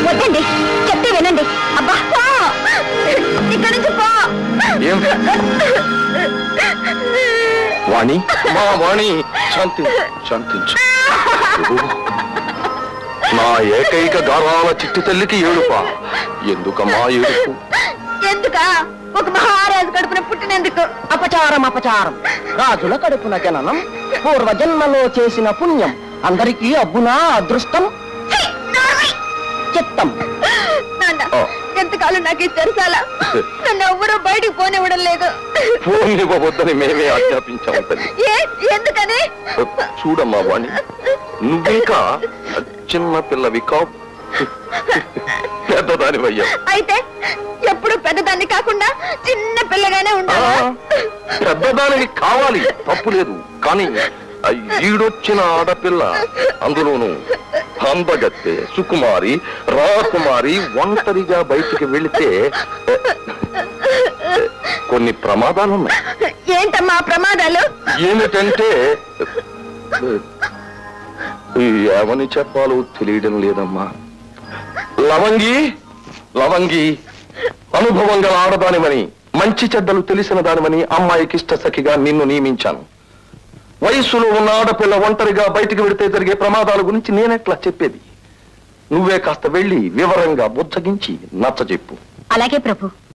వద్దండి చెప్తే వినండి అబ్బా పో. ఇక్కడి నుంచి పో ఏం వాణి మా వాణి శాంతి శాంతించు నా ఏకైక గారాల చిట్టి తల్లికి ఏడుపా ఎందుకమ్మా ఏడుపు ఎందుక ఒక మహారాజు కడుపున పుట్టినందుకు అపచారం అపచారం రాజుల కడుపున జననం పూర్వజన్మలో చేసిన పుణ్యం అందరికీ అబ్బునా అదృష్టం ఛీ, నోర్మై. చిత్తం నాన్న ఆ. ఎంతకాలం నాకు ఇచ్చారు చాలా నన్ను ఎవ్వరూ బయటికి పోనివ్వడం లేదు ఫోన్ ఇవ్వవద్దని మేమే ఆజ్ఞాపించాము తల్లి ఏ ఎందుకని చూడమ్మా వాణి నువ్వింకా చిన్న పిల్లవి కావు పెద్దదానివయ్యావు అయితే ఎప్పుడు పెద్దదాన్ని కాకుండా చిన్న పిల్లగానే ఆ, ఉండాలా పెద్దదానివి కావాలి తప్పు లేదు కానీ ఆ ఈడొచ్చిన ఆడపిల్ల అందులోను అందగత్తె సుకుమారి రాకుమారి ఒంటరిగా బయటికి వెళితే కొన్ని ప్రమాదాలున్నాయి ఏంటమ్మా ఆ ప్రమాదాలు ఏమిటంటే ఏమని చెప్పాలో తెలియడం లేదమ్మా లవంగి లవంగి అనుభవం గల ఆడదానివని మంచి చెడ్డలు తెలిసిన దానివని అమ్మాయికి ఇష్ట సఖిగా నిన్ను నియమించాను వయస్సులో ఉన్న ఆడపిల్ల ఒంటరిగా బయటికి వెడితే జరిగే ప్రమాదాల గురించి నేనెట్లా చెప్పేది నువ్వే కాస్త వెళ్ళి వివరంగా బుజ్జగించి నచ్చజెప్పు అలాగే ప్రభు